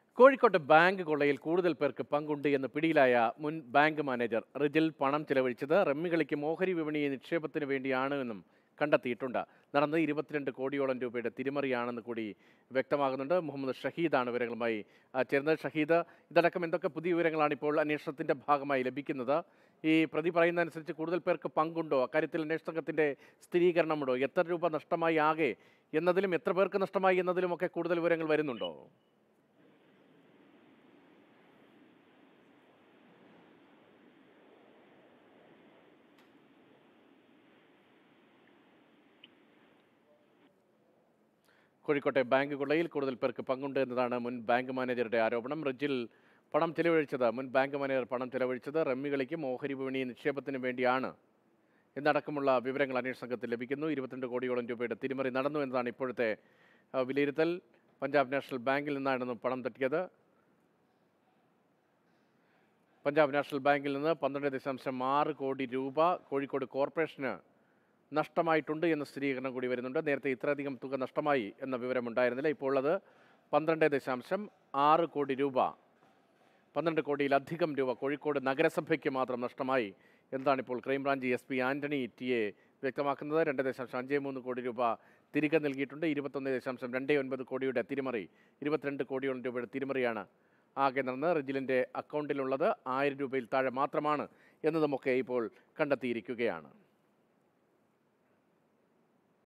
കോഴിക്കോട്ട് ബാങ്ക് കൊള്ളയിൽ കൂടുതൽ പേർക്ക് പങ്കുണ്ട് എന്ന് പിടിയിലായ മുൻ ബാങ്ക് മാനേജർ റിജിൽ പണം ചെലവഴിച്ചത് റമ്മികളിക്കും ഓഹരി വിപണി നിക്ഷേപത്തിന് വേണ്ടിയാണ് എന്നും കണ്ടെത്തിയിട്ടുണ്ട് നടന്നത് ഇരുപത്തിരണ്ട് കോടിയോളം രൂപയുടെ തിരിമറിയാണെന്ന് കൂടി വ്യക്തമാകുന്നുണ്ട് മുഹമ്മദ് ഷഹീദാണ് വിവരങ്ങളുമായി ആ, ചേർന്നത് ഷഹീദ് ഇതടക്കം എന്തൊക്കെ പുതിയ വിവരങ്ങളാണ് ഇപ്പോൾ അന്വേഷണത്തിന്റെ ഭാഗമായി ലഭിക്കുന്നത് ഈ പ്രതി പറയുന്നതനുസരിച്ച് കൂടുതൽ പേർക്ക് പങ്കുണ്ടോ അക്കാര്യത്തിൽ അന്വേഷണ സംഘത്തിന്റെ സ്ഥിരീകരണമുണ്ടോ എത്ര രൂപ നഷ്ടമായി ആകെ എന്നതിലും എത്ര പേർക്ക് നഷ്ടമായി എന്നതിലുമൊക്കെ കൂടുതൽ വിവരങ്ങൾ വരുന്നുണ്ടോ കോഴിക്കോട്ടെ ബാങ്ക് കൊള്ളയിൽ കൂടുതൽ പേർക്ക് പങ്കുണ്ട് എന്നതാണ് മുൻ ബാങ്ക് മാനേജറുടെ ആരോപണം റിജിൽ പണം ചെലവഴിച്ചത് മുൻ ബാങ്ക് മാനേജർ പണം ചെലവഴിച്ചത് റമ്മി കളിക്കും ഓഹരി വിപണി നിക്ഷേപത്തിന് വേണ്ടിയാണ് എന്നടക്കമുള്ള വിവരങ്ങൾ അന്വേഷണ സംഘത്തിൽ ലഭിക്കുന്നു ഇരുപത്തിരണ്ട് കോടിയോളം രൂപയുടെ തിരിമറി നടന്നു എന്നതാണ് ഇപ്പോഴത്തെ ആ, വിലയിരുത്തൽ പഞ്ചാബ് നാഷണൽ ബാങ്കിൽ നിന്നായിരുന്നു പണം തട്ടിയത് പഞ്ചാബ് നാഷണൽ ബാങ്കിൽ നിന്ന് പന്ത്രണ്ട് ദശാംശം ആറ് കോടി രൂപ കോഴിക്കോട് കോർപ്പറേഷന് നഷ്ടമായിട്ടുണ്ട് എന്ന സ്ഥിരീകരണം കൂടി വരുന്നുണ്ട് നേരത്തെ ഇത്രയധികം തുക നഷ്ടമായി എന്ന വിവരം ഉണ്ടായിരുന്നില്ല ഇപ്പോൾ ഉള്ളത് പന്ത്രണ്ട് ദശാംശം ആറ് കോടി രൂപ പന്ത്രണ്ട് കോടിയിലധികം രൂപ കോഴിക്കോട് നഗരസഭയ്ക്ക് മാത്രം നഷ്ടമായി എന്നതാണ് ഇപ്പോൾ crime branch S P Antony T A വ്യക്തമാക്കുന്നത് രണ്ട് ദശാംശം അഞ്ച് മൂന്ന് കോടി രൂപ തിരികെ നൽകിയിട്ടുണ്ട് ഇരുപത്തൊന്ന് ദശാംശം രണ്ട് ഒൻപത് കോടിയുടെ തിരിമറി ഇരുപത്തിരണ്ട് കോടിയോളം രൂപയുടെ തിരിമറിയാണ് ആകെ നടന്ന് റിജിലിൻ്റെ അക്കൗണ്ടിലുള്ളത് ആയിരം രൂപയിൽ താഴെ മാത്രമാണ് എന്നതുമൊക്കെ ഇപ്പോൾ കണ്ടെത്തിയിരിക്കുകയാണ്